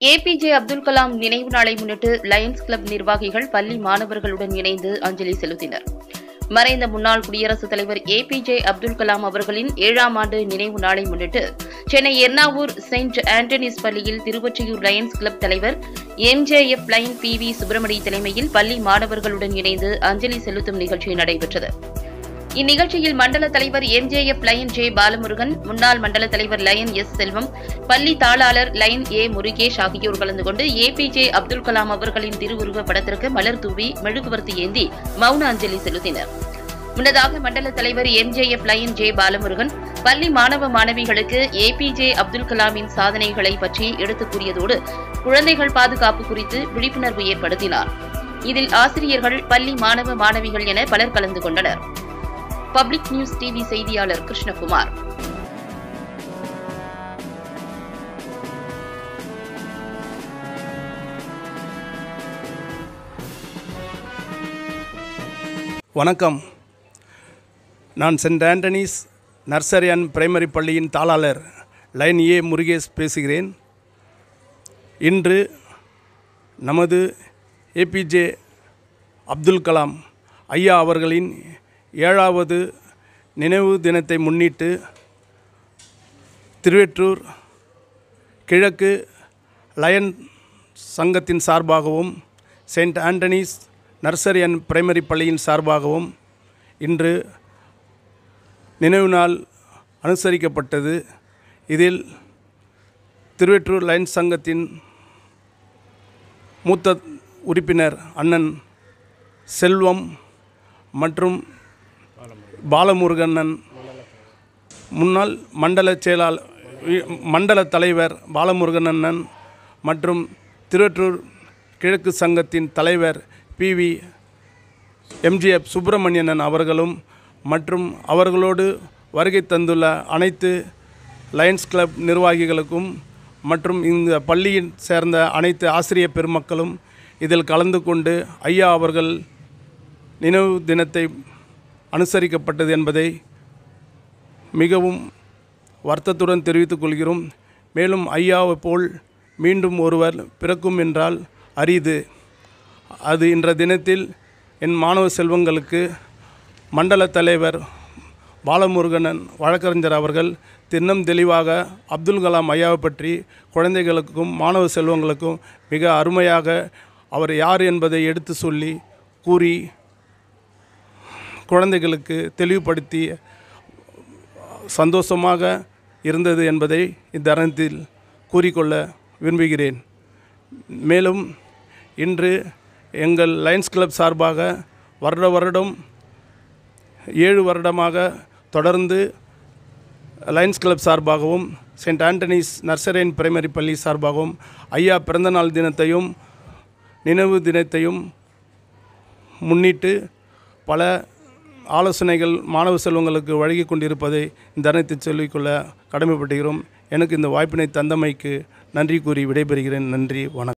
APJ Abdul Kalam நினைவு நாளை முன்னிட்டு லயன்ஸ் கிளப் நிர்வாகிகள் பள்ளி மாணவர்களுடன் இணைந்து அஞ்சலி செலுத்தினர் மறைந்த முன்னாள் குடியரசுத் தலைவர் ஏபிஜே அப்துல் கலாம் அவர்களின் ஏழாம் ஆண்டு நினைவு நாளை முன்னிட்டு சென்னை எர்ணாவூர் செயின்ட் ஆண்டனிஸ் பள்ளியில் திருவொற்றியூர் லயன்ஸ் கிளப் தலைவர் MJF Lion P V Subramani தலைமையில் பள்ளி மாணவர்களுடன் இணைந்து அஞ்சலி செலுத்தும் நிகழ்ச்சி நடைபெற்றது இந்நிகழ்ச்சியில் மண்டல தலைவர் எம்ஜேஎஃப் லயன் ஜே பாலமுருகன் முன்னாள் மண்டல தலைவர் லயன் எஸ் செல்வம் பள்ளி தாளாளர் லயன் ஏ முருகேஷ் ஆகியோர் கலந்து கொண்டு ஏபிஜே அப்துல் கலாம் அவர்களின் திருவுருவ படத்திற்கு மலர் தூவி மெழுகுவர்த்தி ஏந்தி மௌன அஞ்சலி செலுத்தினர் முன்னதாக மண்டல தலைவர் எம்ஜேஎஃப் லயன் ஜே பாலமுருகன் பள்ளி மாணவ மாணவிகளுக்கு ஏபிஜே அப்துல் கலாமின் சாதனைகளை பற்றி எடுத்துக் கூறியதோடு குழந்தைகள் பாதுகாப்பு குறித்து விழிப்புணர்வு ஏற்படுத்தினார் இதில் ஆசிரியர்கள் பள்ளி மாணவ மாணவிகள் என பலர் கலந்து கொண்டனர் பப்ளிக் நியூஸ் டிவி செய்தியாளர் கிருஷ்ணகுமார் வணக்கம் நான் Saint Antony's nursery and primary பள்ளியின் தாளாளர் லைன் ஏ முருகேஷ் பேசுகிறேன் இன்று நமது ஏபிஜே அப்துல் கலாம் ஐயா அவர்களின் ஏழாவது நினைவு தினத்தை முன்னிட்டு திருவெற்றூர் கிழக்கு லயன் சங்கத்தின் சார்பாகவும் Saint Antony's nursery and primary பள்ளியின் சார்பாகவும் இன்று நினைவு நாள் அனுசரிக்கப்பட்டது இதில் திருவெற்றூர் லயன்ஸ் சங்கத்தின் மூத்த உறுப்பினர் அண்ணன் செல்வம் மற்றும் பாலமுருகண்ணன் முன்னாள் மண்டல செயலாளர் மண்டல தலைவர் பாலமுருகனண்ணன் மற்றும் திருவற்றூர் கிழக்கு சங்கத்தின் தலைவர் பி வி எம்ஜிஎஃப் சுப்பிரமணியனன் அவர்களும் மற்றும் அவர்களோடு வருகை தந்துள்ள அனைத்து லயன்ஸ் கிளப் நிர்வாகிகளுக்கும் மற்றும் இந்த பள்ளியின் சேர்ந்த அனைத்து ஆசிரியர் பெருமக்களும் இதில் கலந்து கொண்டு ஐயா அவர்கள் நினைவு தினத்தை அனுசரிக்கப்பட்டது என்பதை மிகவும் வருத்தத்துடன் தெரிவித்துக் கொள்கிறோம் மேலும் ஐயாவை போல் மீண்டும் ஒருவர் பிறக்கும் என்றால் அரிது அது இன்ற தினத்தில் என் மாணவ செல்வங்களுக்கு மண்டல தலைவர் பாலமுருகனன் வழக்கறிஞர் அவர்கள் திண்ணம் தெளிவாக அப்துல் கலாம் ஐயாவை பற்றி குழந்தைகளுக்கும் மாணவ செல்வங்களுக்கும் மிக அருமையாக அவர் யார் என்பதை எடுத்து சொல்லி கூறி குழந்தைகளுக்கு தெளிவுபடுத்தி சந்தோஷமாக இருந்தது என்பதை இத்தருணத்தில் கூறிக்கொள்ள விரும்புகிறேன் மேலும் இன்று எங்கள் லயன்ஸ் கிளப் சார்பாக வருட வருடம் ஏழு வருடமாக தொடர்ந்து லயன்ஸ் கிளப் சார்பாகவும் Saint Antony's nursery and primary பள்ளி சார்பாகவும் ஐயா பிறந்தநாள் தினத்தையும் நினைவு தினத்தையும் முன்னிட்டு பல ஆலோசனைகள் மாணவ செல்வங்களுக்கு வழங்கி கொண்டிருப்பதை இந்த தருணத்தை சொல்லிக்கொள்ள கடமைப்பட்டுகிறோம் எனக்கு இந்த வாய்ப்பினை தந்தமைக்கு நன்றி கூறி விடைபெறுகிறேன் நன்றி வணக்கம்